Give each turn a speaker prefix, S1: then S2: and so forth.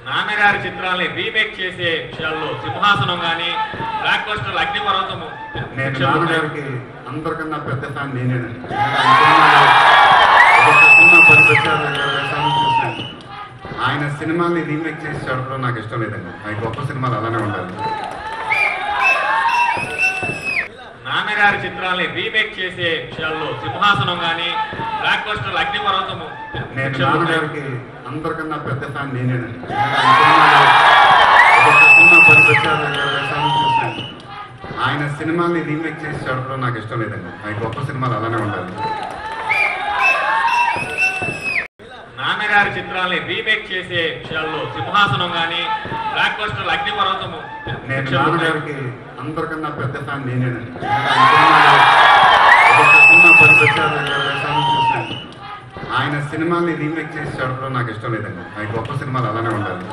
S1: నాన్నగారి చిత్రాల్ని రీమేక్ చేసే విషయాల్లో సింహాసనం గానీ బ్లాక్ బస్టర్ అగ్నిపర్వతము
S2: నేను
S1: పిక్చర్లు ఉన్నాయి.
S2: నాన్నగారికి అందరికన్నా పెద్ద ఫ్యాన్ నేనేనండి ఆయన సినిమాలు ఒక్కొక్క సినిమా పది వచ్చారు ఇరవై సార్లు చూశాను ఆయన సినిమాల్ని రీమేక్ చేసి చూడడం నాకు ఇష్టం లేదండి ఆయన గొప్ప సినిమాలు అలానే ఉండాలి
S1: నాన్నగారి చిత్రాల్ని రీమేక్ చేసే విషయాల్లో సింహాసనం గానీ బ్లాక్ బస్టర్ అగ్నిపర్వతము
S2: నేను
S1: పిక్చర్లు ఉన్నాయి.
S2: నాన్నగారికి అందరికన్నా పెద్ద ఫ్యాన్ నేనేనండి ఆయన సినిమాలు ఒక్కొక్క సినిమా పది వచ్చారు ఇరవై సార్లు చూశాను ఆయన సినిమాల్ని రీమేక్ చేసి చూడడం నాకు ఇష్టం లేదండి ఆయన గొప్ప సినిమాలు అలానే ఉండాలి
S1: నాన్నగారి చిత్రాల్ని రీమేక్ చేసే విషయాల్లో సింహాసనం గానీ బ్లాక్ బస్టర్ అగ్నిపర్వతము
S2: నేను
S1: పిక్చర్లు ఉన్నాయి.
S2: నాన్నగారికి అందరికన్నా పెద్ద ఫ్యాన్ నేనేనండి ఆయన సినిమాలు ఒక్కొక్క సినిమా పది వచ్చారు ఇరవై సార్లు చూశాను ఆయన సినిమాల్ని రీమేక్ చేసి చూడడం నాకు ఇష్టం లేదండి ఆయన గొప్ప సినిమాలు అలానే ఉండాలి